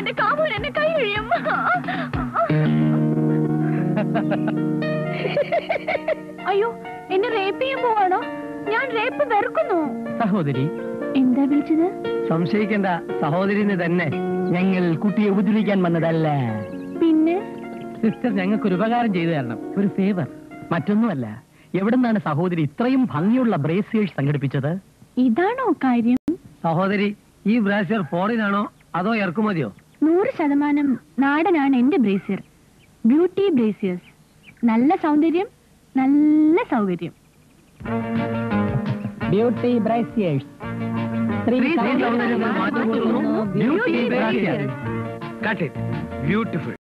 എന്റെ കാമൂൻ എന്നെ കൈ കഴിയും അയ്യോ എന്നെ റേപ്പ് ചെയ്യാൻ പോവാണോ ഞാൻ റേപ്പ് വെറുക്കുന്നു സഹോദരി എന്താ വിളിച്ചത് സംശയിക്കേണ്ട സഹോദരിന് തന്നെ ഞങ്ങൾ കുട്ടിയെ ഉപദ്രവിക്കാൻ വന്നതല്ല പിന്നെ സിസ്റ്റർ ഞങ്ങൾക്ക് ഒരു ഉപകാരം ചെയ്തു തരണം ഒരു ഫേവർ മറ്റൊന്നുമല്ല എവിടുന്നാണ് സഹോദരി ഇത്രയും ഭംഗിയുള്ള ബ്രേസിയേഴ്സ് സംഘടിപ്പിച്ചത് ഇതാണോ കാര്യം സഹോദരി ഈ ബ്രാസിയർ ഫോറിനാണോ അതോ ഇറക്കുമതിയോ നൂറ് ശതമാനം നാടനാണ് എന്റെ ബ്രേസിയർ ബ്യൂട്ടി ബ്രേസിയേഴ്സ് നല്ല സൗന്ദര്യം നല്ല സൗകര്യം beauty brassieres Cut it. Beautiful.